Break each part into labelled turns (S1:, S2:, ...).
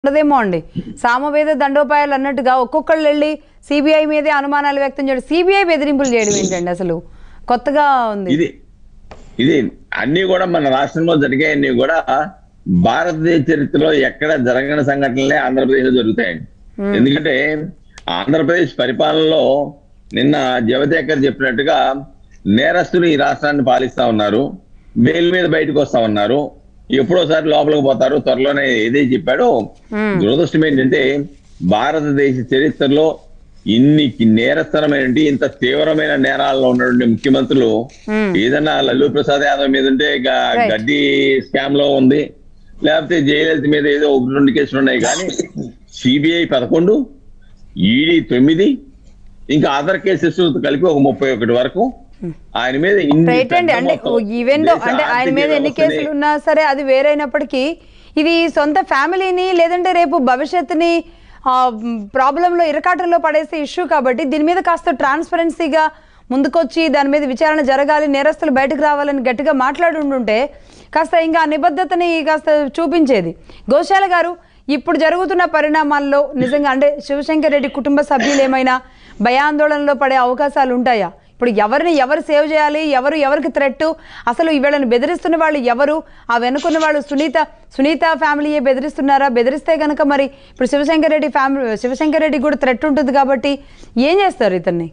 S1: ఉండదేమో అండి సామవేద దండోపాయాలు అన్నట్టుగా ఒక్కొక్కళ్ళు వెళ్ళి సిబిఐ మీదే అనుమానాలు వ్యక్తం చేయడం సిబిఐ బెదిరింపులు చేయడం ఏంటండి అసలు కొత్తగా ఉంది
S2: ఇది ఇది అన్ని కూడా మన రాష్ట్రంలో జరిగాయన్నీ కూడా భారతదేశ చరిత్రలో ఎక్కడ జరగని సంఘటనలే ఆంధ్రప్రదేశ్ లో జరుగుతాయండి ఎందుకంటే ఆంధ్రప్రదేశ్ పరిపాలనలో నిన్న జవదేకర్ చెప్పినట్టుగా నేరస్తులు ఈ రాష్ట్రాన్ని పాలిస్తా ఉన్నారు బెయిల్ మీద బయటకు వస్తా ఉన్నారు ఎప్పుడోసారి లోపలికి పోతారు త్వరలోనే ఏదే చెప్పాడో
S1: మ్మ్.
S2: దురదృష్టం ఏంటంటే భారతదేశ చరిత్రలో ఇన్ని నేరస్థరమైన ఇంత తీవ్రమైన నేరాల్లో ఉన్నటువంటి ముఖ్యమంత్రులు
S1: మ్మ్.
S2: ఏదన్నా లల్లు ప్రసాద్ యాదవ్ మీద ఉంటే గ-
S1: Right.
S2: గడ్డి స్కామ్ లో ఉంది లేకపోతే జయలలిత మీద ఏదో ఒకటి రెండు కేసులు ఉన్నాయి కానీ సిబిఐ పదకొండు ఈడీ తొమ్మిది ఇంకా అదర్ కేసెస్ కలిపి ఒక ముప్పై ఒకటి వరకు ఆయన మీద ఇన్ని
S1: రైట్ అండి
S2: పెద్ద
S1: అంటే
S2: మొత్తం
S1: ఈవెన్ దో
S2: దేశ
S1: అంటే ఆయన
S2: ఆర్థిక
S1: మీద ఎన్ని
S2: వ్యవస్థని-
S1: కేసులు ఉన్నా సరే అది వేరైనప్పటికీ ఇది సొంత ఫ్యామిలీని లేదంటే రేపు భవిష్యత్తుని ప్రాబ్లంలో ఇరకాటంలో పడేసే ఇష్యూ కాబట్టి దీని మీద కాస్త ట్రాన్స్పరెన్సీగా ముందుకొచ్చి దాని మీద విచారణ జరగాలి నేరస్తులు బయటకు రావాలని గట్టిగా మాట్లాడి ఉండుంటే కాస్త ఇంకా ఆ నిబద్ధతని కాస్త చూపించేది గోశాల గారు ఇప్పుడు జరుగుతున్న పరిణామాల్లో నిజంగా అంటే శివశంకర్ రెడ్డి కుటుంబ సభ్యులు ఏమైనా భయాందోళనలో పడే అవకాశాలు ఉంటాయా ఇప్పుడు ఎవరిని ఎవరు సేవ్ చేయాలి ఎవరు ఎవరికి థ్రెట్ అసలు వీళ్ళని బెదిరిస్తున్న వాళ్ళు ఎవరు ఆ వెనుకున్న వాళ్ళు సునీత సునీత ఫ్యామిలీయే బెదిరిస్తున్నారా బెదిరిస్తే కనుక మరి ఇప్పుడు శివశంకర్ రెడ్డి ఫ్యామిలీ శివశంకర్ రెడ్డి కూడా థ్రెట్ ఉంటుంది కాబట్టి ఏం చేస్తారు ఇతన్ని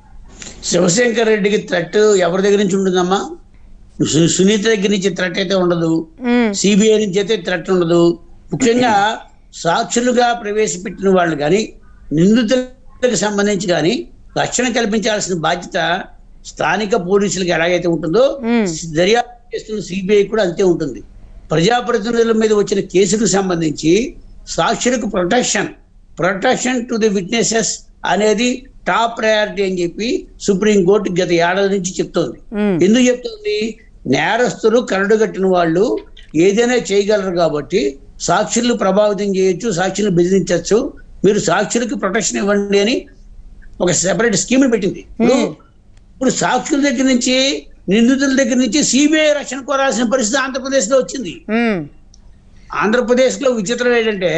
S3: శివశంకర్ రెడ్డికి థ్రెట్ ఎవరి దగ్గర నుంచి ఉంటుందమ్మా సు- సునీత దగ్గర నుంచి థ్రెట్ అయితే ఉండదు
S1: మ్మ్.
S3: సిబిఐ నుంచి అయితే థ్రెట్ ఉండదు ముఖ్యంగా సాక్షులుగా ప్రవేశపెట్టిన వాళ్ళు కానీ నిందితులకు సంబంధించి కానీ రక్షణ కల్పించాల్సిన బాధ్యత స్థానిక పోలీసులకు ఎలాగైతే ఉంటుందో
S1: మ్మ్.
S3: దర్యాప్తు చేస్తున్న సిబిఐ కూడా అంతే ఉంటుంది ప్రజాప్రతినిధుల మీద వచ్చిన కేసులకు సంబంధించి సాక్షులకు protection protection to the witnesses అనేది టాప్ ప్రయారిటీ అని చెప్పి సుప్రీంకోర్టు గత ఏడాది నుంచి చెప్తోంది
S1: మ్మ్.
S3: ఎందుకు చెప్తోంది నేరస్తులు కరడు కట్టిన వాళ్ళు ఏదైనా చేయగలరు కాబట్టి సాక్షులు ప్రభావితం చేయొచ్చు సాక్షులు బెదిరించవచ్చు మీరు సాక్షులకు ప్రొటెక్షన్ ఇవ్వండి అని ఒక సెపరేట్ స్కీమ్ పెట్టింది ఇప్పుడు ఇప్పుడు సాక్షుల దగ్గర నుంచి నిందితుల దగ్గర నుంచి సిబిఐ రక్షణ కోరాల్సిన పరిస్థితి ఆంధ్రప్రదేశ్ లో వచ్చింది
S1: మ్మ్.
S3: ఆంధ్రప్రదేశ్ లో విచిత్రం ఏంటంటే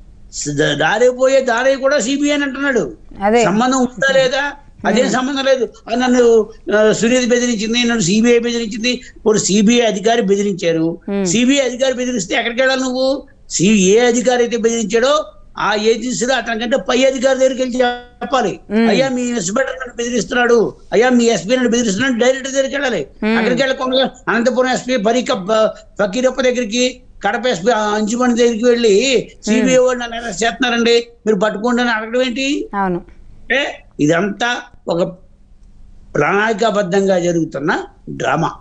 S3: స- దారి పోయే దారి కూడా సిబిఐ అని అంటున్నాడు
S1: అదే
S3: సంబంధం ఉందా లేదా అదేం సంబంధం లేదు ఆ నన్ను ఆ, సునీత బెదిరించింది నన్ను సిబిఐ బెదిరించింది ఇప్పుడు సిబిఐ అధికారి బెదిరించారు
S1: Hmm.
S3: సిబిఐ అధికారి బెదిరిస్తే ఎక్కడికి వెళ్ళాలి నువ్వు సి ఏ అధికారి అయితే బెదిరించాడో ఆ ఏజెన్సీలో అతనికంటే పై అధికారి దగ్గరికి వెళ్ళి చెప్పాలి
S1: Hmm.
S3: అయ్యా మీ ఇన్స్పెక్టర్ నన్ను బెదిరిస్తున్నాడు అయ్యా మీ ఎస్పీ నన్ను బెదిరిస్తున్నాడు డైరెక్టర్ దగ్గరికి వెళ్ళాలి
S1: Hmm.
S3: అక్కడికి వెళ్ళకుండా అనంతపురం ఎస్పీ బరిక ఫకీరప్ప దగ్గరికి కడప ఎస్పీ అంజుమణి దగ్గరికి వెళ్ళి సిబిఐ వాళ్ళు నన్ను అరెస్ట్ చేస్తున్నారండి మీరు పట్టుకోండి అని అడగడం ఏంటి
S1: అవును
S3: అంటే ఇదంతా ఒక ప్రణాళికాబద్ధంగా జరుగుతున్న డ్రామా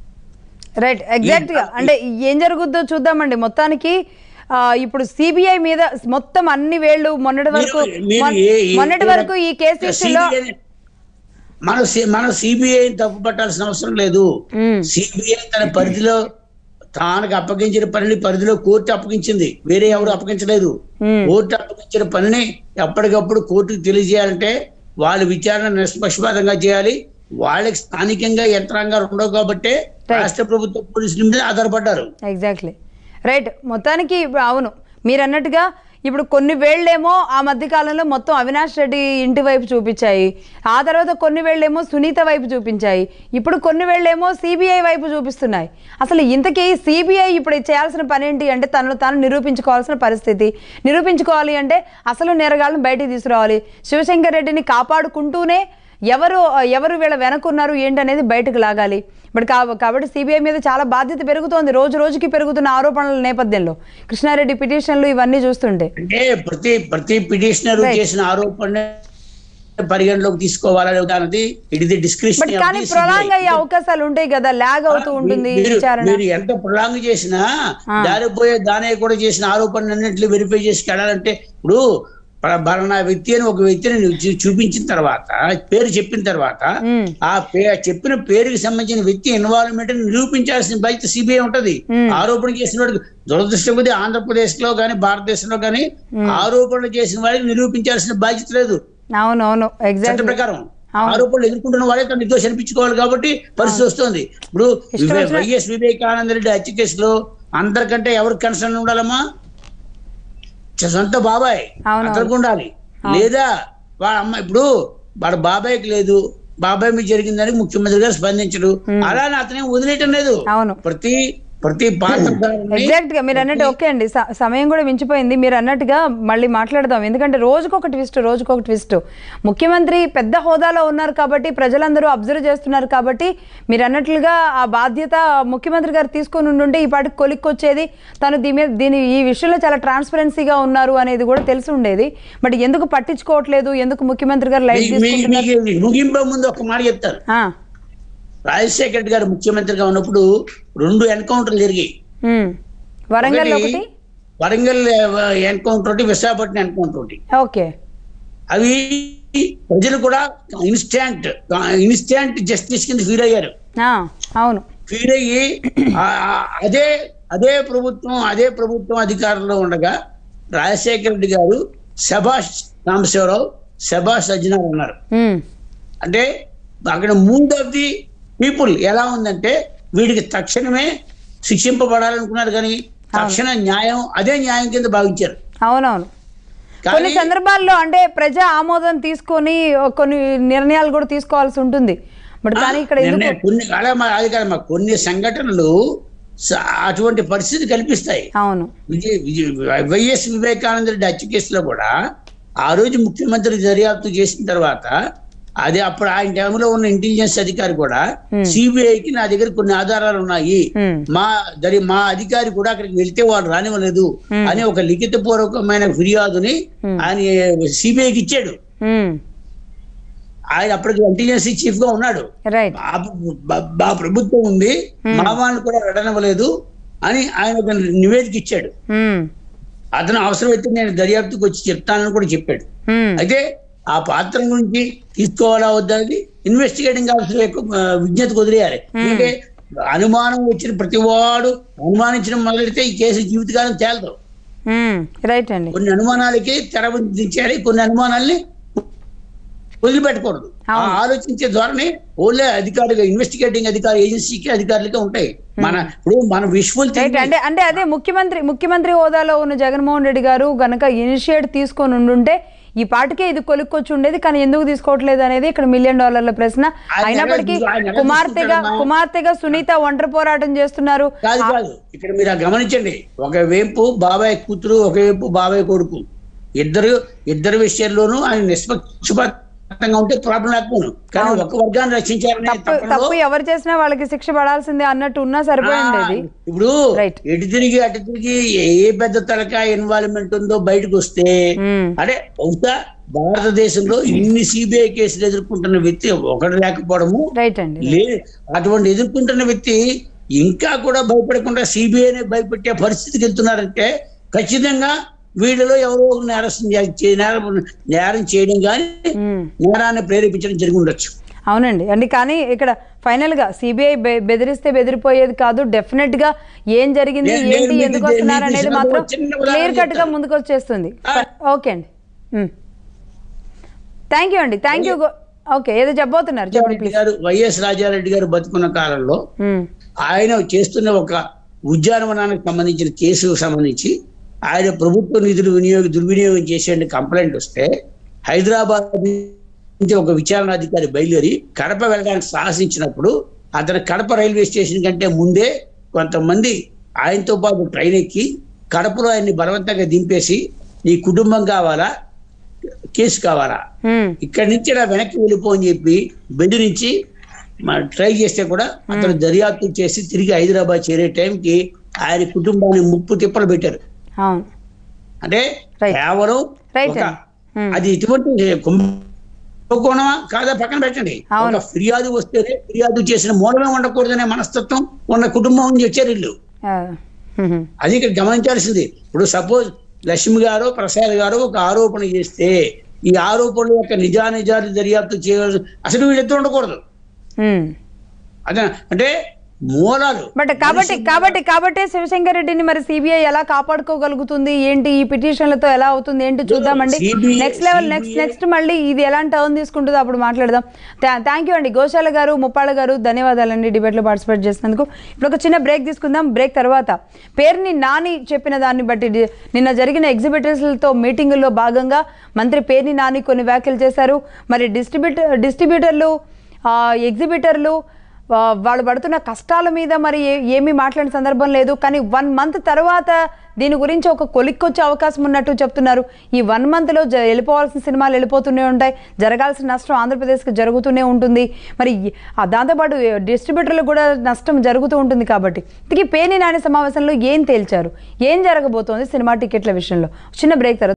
S1: రైట్ ఎగ్జాక్ట్ గా అంటే ఏం జరుగుద్దో చూద్దామండి మొత్తానికి ఆ, ఇప్పుడు సిబిఐ మీద మొత్తం అన్ని వేళ్ళు మొన్నటి వరకు
S3: మీరు- మీరు
S1: మొన్-
S3: ఏ- ఏ-
S1: మొన్నటి వరకు ఈ కేసు ఇష్యూలో
S3: CBI ని- మన సి- మన సిబిఐ తప్పు పట్టాల్సిన అవసరం లేదు
S1: మ్మ్.
S3: సిబిఐ తన పరిధిలో తానికి అప్పగించిన పనిని పరిధిలో కోర్టు అప్పగించింది వేరే ఎవరు అప్పగించలేదు
S1: మ్మ్.
S3: కోర్టు అప్పగించిన పనిని ఎప్పటికప్పుడు కోర్టుకు తెలియజేయాలంటే వాళ్ళ విచారణ నిష్పక్షపాతంగా చేయాలి వాళ్ళకి స్థానికంగా యంత్రాంగాలు ఉండవు కాబట్టి రాష్ట్ర ప్రభుత్వ పోలీసుల మీద ఆధారపడ్డారు
S1: ఎగ్జాక్ట్లీ రైట్ మొత్తానికి ఇప్పుడు అవును మీరు అన్నట్టుగా ఇప్పుడు కొన్ని వేళ్ళేమో ఆ మధ్య కాలంలో మొత్తం అవినాష్ రెడ్డి ఇంటి వైపు చూపించాయి ఆ తర్వాత కొన్ని వేళ్ళేమో సునీత వైపు చూపించాయి ఇప్పుడు కొన్ని వేళ్ళేమో సిబిఐ వైపు చూపిస్తున్నాయి అసలు ఇంతకీ సిబిఐ ఇప్పుడు చేయాల్సిన పని ఏంటి అంటే తనను తాను నిరూపించుకోవాల్సిన పరిస్థితి నిరూపించుకోవాలి అంటే అసలు నేరగాళ్ళని బయటికి తీసుకురావాలి శివశంకర్ రెడ్డిని కాపాడుకుంటూనే ఎవరు ఎవరు వీళ్ళ వెనకున్నారు ఏంటనేది బయటకు లాగాలి ఇప్పుడు కా- కాబట్టి సిబిఐ మీద చాలా బాధ్యత పెరుగుతోంది రోజు రోజుకి పెరుగుతున్న ఆరోపణల నేపథ్యంలో కృష్ణారెడ్డి పిటిషన్లు ఇవన్నీ చూస్తుంటే
S3: అంటే ప్రతి ప్రతి పిటిషనర్
S1: Right.
S3: చేసిన ఆరోపణ పరిగణలోకి తీసుకోవాలనే అన్నది ఇట్ ఇస్
S1: బట్
S3: డిస్క్రిప్షన్
S1: కానీ ప్రొలాంగ్ అయ్యే అవకాశాలు ఉంటాయి కదా లాగ్ అవుతూ ఉంటుంది విచారణ
S3: మీరు ఎంత ప్రొలాంగ్ చేసినా
S1: ఆ.
S3: దారిపోయే దానే కూడా చేసిన ఆరోపణలన్నింటినీ వెరిఫై చేసి వెళ్ళాలంటే ఇప్పుడు ప- పలానా వ్యక్తి అని ఒక వ్యక్తిని నువ్వు చూ- చూపించిన తర్వాత పేరు చెప్పిన తర్వాత
S1: మ్మ్.
S3: ఆ పే చెప్పిన పేరుకి సంబంధించిన వ్యక్తి ఇన్వాల్వ్మెంట్ నిరూపించాల్సిన బాధ్యత సిబిఐ ఉంటది
S1: మ్మ్.
S3: ఆరోపణ చేసిన వాడికి దురదృష్టం కొద్దీ ఆంధ్రప్రదేశ్ లో కానీ భారతదేశంలో కానీ ఆరోపణలు చేసిన వాడికి నిరూపించాల్సిన బాధ్యత లేదు
S1: అవునవును
S3: చట్ట
S1: ఎగ్జాక్ట్
S3: ప్రకారం
S1: అవును.
S3: ఆరోపణలు ఎదుర్కొంటున్న వాడే తన నిర్దోషి అనిపించుకోవాలి కాబట్టి పరిస్థితి వస్తుంది ఇప్పుడు
S1: ఇష్టం వచ్చిన-
S3: వైఎస్ వివేకానంద రెడ్డి హత్య కేసులో అందరికంటే ఎవరికి కన్సర్న్ ఉండాలమ్మా సొంత బాబాయ్
S1: అవును.
S3: అతనికి ఉండాలి లేదా వాళ్ళ అమ్మ ఇప్పుడు వాడు బాబాయ్కి లేదు బాబాయ్ మీద జరిగిందని ముఖ్యమంత్రి గారు స్పందించడు అలా అతనే వదిలేయటం లేదు
S1: అవును
S3: ప్రతి ప్రతి పాత్రధారిని
S1: ఎగ్జాక్ట్ గా మీరు అన్నట్టు ఓకే అండి స- సమయం కూడా మించిపోయింది మీరు అన్నట్టుగా మళ్ళీ మాట్లాడదాం ఎందుకంటే రోజుకొక ట్విస్ట్ రోజుకొక ట్విస్ట్ ముఖ్యమంత్రి పెద్ద హోదాలో ఉన్నారు కాబట్టి ప్రజలందరూ అబ్జర్వ్ చేస్తున్నారు కాబట్టి మీరు అన్నట్లుగా ఆ బాధ్యత ముఖ్యమంత్రి గారు తీసుకొని ఉండుంటే ఈ పాటికి కొలిక్కొచ్చేది తను దీని మీద దీని ఈ విషయంలో చాలా ట్రాన్స్పరెన్సీగా ఉన్నారు అనేది కూడా తెలిసి ఉండేది బట్ ఎందుకు పట్టించుకోవట్లేదు ఎందుకు ముఖ్యమంత్రి గారు లైట్
S3: మీకు- మీకు-
S1: తీసుకుంటున్నారు
S3: మీకు ముగింపే ముందు ఒక మాట చెప్తాను
S1: ఆ,
S3: రాజశేఖర రెడ్డి గారు ముఖ్యమంత్రిగా ఉన్నప్పుడు రెండు ఎన్కౌంటర్లు జరిగాయి
S1: ఉమ్. వరంగల్
S3: ఒకటి
S1: ఒకటి
S3: వరంగల్ ఎన్కౌంటర్ ఒకటి విశాఖపట్నం ఎన్కౌంటర్ ఒకటి
S1: ఓకే
S3: అవి ప్రజలు కూడా ఇన్స్టాంట్ ఇన్స్టాంట్ జస్టిస్ కింద ఫీల్ అయ్యారు
S1: ఆ, అవును
S3: ఫీల్ అయ్యి ఆ, ఆ, అదే అదే ప్రభుత్వం అదే ప్రభుత్వం అధికారంలో ఉండగా రాజశేఖర రెడ్డి గారు శభాష్ రామశివరావు శభాష్ సజ్జనార్ అన్నారు
S1: ఉమ్.
S3: అంటే అక్కడ మూడ్ ఆఫ్ ది పీపుల్ ఎలా ఉందంటే వీడికి తక్షణమే శిక్షింపబడాలనుకున్నారు కానీ తక్షణ న్యాయం అదే న్యాయం కింద భావించారు
S1: అవునవును
S3: కానీ-
S1: కొన్ని సందర్భాల్లో అంటే ప్రజా ఆమోదం తీసుకొని కొన్ని నిర్ణయాలు కూడా తీసుకోవాల్సి ఉంటుంది బట్ కానీ ఇక్కడ ఎందుకు
S3: నిర్ణయం కొన్ని అలా మా- అది కాదమ్మా కొన్ని సంఘటనలు స- అటువంటి పరిస్థితి కల్పిస్తాయి
S1: అవును
S3: విజయ్ విజయ్ వైఎస్ వివేకానంద రెడ్డి హత్య కేసులో కూడా ఆ రోజు ముఖ్యమంత్రి దర్యాప్తు చేసిన తర్వాత అది అప్పుడు ఆయన టైంలో ఉన్న ఇంటెలిజెన్స్ అధికారి కూడా సిబిఐకి నా దగ్గర కొన్ని ఆధారాలు ఉన్నాయి
S1: Hmm.
S3: మా దరి మా అధికారి కూడా అక్కడికి వెళ్తే వాళ్ళు రానివ్వలేదు అని ఒక లిఖిత పూర్వకమైన ఫిర్యాదుని ఆయన సిబిఐకి ఇచ్చాడు
S1: ఉమ్.
S3: ఆయన అప్పటికి ఇంటెలిజెన్స్ చీఫ్ గా ఉన్నాడు
S1: రైట్
S3: మా- మా- మా ప్రభుత్వం ఉంది మా వాళ్ళని కూడా వెళ్ళనివ్వలేదు అని ఆయన ఒక నివేదిక ఇచ్చాడు
S1: ఉమ్.
S3: అతను అవసరమైతే నేను దర్యాప్తుకు వచ్చి చెప్తానని కూడా చెప్పాడు
S1: ఉమ్.
S3: అయితే ఆ పాత్ర గురించి తీసుకోవాలా వద్దా అనేది ఇన్వెస్టిగేటింగ్ ఆఫీసర్ యొక్క ఆ, విజ్ఞతకు వదిలేయాలి ఎందుకంటే అనుమానం వచ్చిన ప్రతి వాడు అనుమానించడం మొదలెడితే ఈ కేసు జీవితకాలం తేలదు
S1: ఉమ్. రైట్ అండి
S3: కొన్ని అనుమానాలకి తెర దించాలి కొన్ని అనుమానాల్ని వదిలిపెట్టకూడదు ఆ ఆలోచించే ధోరణి ఓన్లీ అధికారిగా ఇన్వెస్టిగేటింగ్ అధికారి ఏజెన్సీకి అధికారులకే ఉంటాయి మన ఇప్పుడు మన విజువల్
S1: రైట్ అంటే అంటే అదే ముఖ్యమంత్రి ముఖ్యమంత్రి హోదాలో ఉన్న జగన్మోహన్ రెడ్డి గారు గనక ఇనిషియేట్ తీసుకొని ఉండుంటే ఈ పాటికే ఇది కొలుక్కొచ్చి ఉండేది కానీ ఎందుకు తీసుకోవట్లేదు అనేది ఇక్కడ మిలియన్ డాలర్ల ప్రశ్న
S3: ఆయన
S1: అయినప్పటికీ
S3: ఎలా- ఆయన ఎలా
S1: కుమార్తెగా
S3: తీసుకుంటాడమ్మా?
S1: కుమార్తెగా సునీత ఒంటరి పోరాటం చేస్తున్నారు
S3: కాదు కాదు ఇక్కడ మీరు ఆ గమనించండి ఒక వైపు బాబాయ్ కూతురు ఒక వైపు బాబాయ్ కొడుకు ఇద్దరు ఇద్దరు విషయాల్లోనూ ఆయన నిష్పక్షపాతంగా ఉంటే ప్రాబ్లం లేకపోను కానీ ఒక వర్గాన్ని రక్షించారనే
S1: తప్పు
S3: తపనలో
S1: తప్పు ఎవరు చేసినా వాళ్ళకి శిక్ష పడాల్సిందే అన్నట్టు ఉన్నా సరిపోయింది
S3: ఇప్పుడు
S1: Right.
S3: ఎటు తిరిగి అటు తిరిగి ఏ పెద్ద తలకాయ ఇన్వాల్వ్మెంట్ ఉందో బయటకు వస్తే
S1: మ్మ్.
S3: అంటే బహుశా భారతదేశంలో ఇన్ని సిబిఐ కేసులు ఎదుర్కొంటున్న వ్యక్తి ఒకటి లేకపోవడము
S1: రైట్ అండి
S3: లే అటువంటి ఎదుర్కొంటున్న వ్యక్తి ఇంకా కూడా భయపడకుండా సిబిఐని భయపెట్టే పరిస్థితికి వెళ్తున్నారంటే ఖచ్చితంగా వీళ్ళలో ఎవరో ఒక నేరస్తుని చే- చే- నేరం నేరం చేయడం కానీ
S1: మ్మ్.
S3: నేరాన్ని ప్రేరేపించడం జరిగి ఉండొచ్చు
S1: అవునండి అండి కానీ ఇక్కడ ఫైనల్ గా సిబిఐ బెదిరిస్తే బెదిరిపోయేది కాదు డెఫినెట్ గా ఏం జరిగింది
S3: నేను- నేను
S1: ఏంటి
S3: మీకు
S1: ఎందుకు
S3: ఇది-
S1: వస్తున్నారు
S3: మీకు
S1: అనేది
S3: ఇది
S1: మాత్రం
S3: చిన్న ఉదాహరణ
S1: క్లియర్ కట్ గా
S3: చెప్తాను.
S1: ముందుకు వచ్చేస్తుంది
S3: ఆ.
S1: ఓకే అండి థ్యాంక్ యూ అండి థ్యాంక్ యూ ఓకే ఏదో చెప్పబోతున్నారు చెప్పండి
S3: రెడ్డి
S1: ప్లీజ్
S3: గారు వైఎస్ రాజారెడ్డి గారు బతుకున్న కాలంలో ఆయన చేస్తున్న ఒక ఉద్యానవనానికి సంబంధించిన కేసుకు సంబంధించి ఆయన ప్రభుత్వ నిధులు వినియోగ దుర్వినియోగం చేసే కంప్లైంట్ వస్తే హైదరాబాద్ నుంచి ఒక విచారణాధికారి బయలుదేరి కడప వెళ్ళడానికి సాహసించినప్పుడు అతను కడప రైల్వే స్టేషన్ కంటే ముందే కొంతమంది ఆయనతో పాటు ట్రైన్ ఎక్కి కడపలో ఆయన్ని బలవంతంగా దింపేసి నీ కుటుంబం కావాలా కేసు కావాలా ఇక్కడి నుంచి ఇలా వెనక్కి వెళ్ళిపో అని చెప్పి బెదిరించి మన ట్రై చేస్తే కూడా అతను దర్యాప్తు చేసి తిరిగి హైదరాబాద్ చేరే టైంకి ఆయన కుటుంబాన్ని ముప్పు తిప్పలు పెట్టారు
S1: అవును
S3: అంటే
S1: Right.
S3: కేవలం
S1: Right
S3: ఒక-
S1: అండి. Hmm.
S3: అది ఇటువంటి కుంభకోణమా కాదా పక్కన పెట్టండి
S1: అవును.
S3: ఒక ఫిర్యాదు వస్తేనే ఫిర్యాదు చేసిన మూలమే ఉండకూడదనే మనస్తత్వం ఉన్న కుటుంబం నుంచి వచ్చారు వీళ్ళు
S1: ఆ, మ్మ్.
S3: అది ఇక్కడ గమనించాల్సింది ఇప్పుడు సపోజ్ లక్ష్మి గారు ప్రసాద్ గారు ఒక ఆరోపణ చేస్తే ఈ ఆరోపణల యొక్క నిజానిజాలు దర్యాప్తు చేయవలసి అసలు వీళ్ళిద్దరు ఉండకూడదు
S1: మ్మ్.
S3: అదే అంటే మూలాలు
S1: బట్ కాబట్టి
S3: మనిషి
S1: కాబట్టి కాబట్టే శివశంకర్ రెడ్డిని మరి సిబిఐ ఎలా కాపాడుకోగలుగుతుంది ఏంటి ఈ పిటిషన్లతో ఎలా అవుతుంది ఏంటి చూద్దామండి
S3: CBI
S1: next level next next మళ్ళీ ఇది ఎలాంటి టర్న్ తీసుకుంటుందో అప్పుడు మాట్లాడదాం థ్యాంక్ యూ అండి గోశాల గారు ముప్పాళ్ళ గారు ధన్యవాదాలండి డిబేట్లో పార్టిసిపేట్ చేసినందుకు ఇప్పుడు ఒక చిన్న బ్రేక్ తీసుకుందాం బ్రేక్ తర్వాత పేరుని నాని చెప్పిన దాన్ని బట్టి డి- నిన్న జరిగిన ఎగ్జిబిటర్స్లతో మీటింగుల్లో భాగంగా మంత్రి పేర్ని నాని కొన్ని వ్యాఖ్యలు చేశారు మరి డిస్ట్రిబ్యూటర్ డిస్ట్రిబ్యూటర్లు ఆ, ఎగ్జిబిటర్లు ఆ, వాళ్ళు పడుతున్న కష్టాల మీద మరి ఏ- ఏమీ మాట్లాడిన సందర్భం లేదు కానీ వన్ మంత్ తర్వాత దీని గురించి ఒక కొలిక్కొచ్చే అవకాశం ఉన్నట్టు చెప్తున్నారు ఈ వన్ మంత్లో జ వెళ్ళిపోవాల్సిన సినిమాలు వెళ్ళిపోతూనే ఉంటాయి జరగాల్సిన నష్టం ఆంధ్రప్రదేశ్కి జరుగుతూనే ఉంటుంది మరి ఈ- ఆ దాంతోపాటు డిస్ట్రిబ్యూటర్లకు కూడా నష్టం జరుగుతూ ఉంటుంది కాబట్టి ఇంతకీ పేని నాని సమావేశంలో ఏం తేల్చారు ఏం జరగబోతోంది సినిమా టికెట్ల విషయంలో చిన్న బ్రేక్ తర్వాత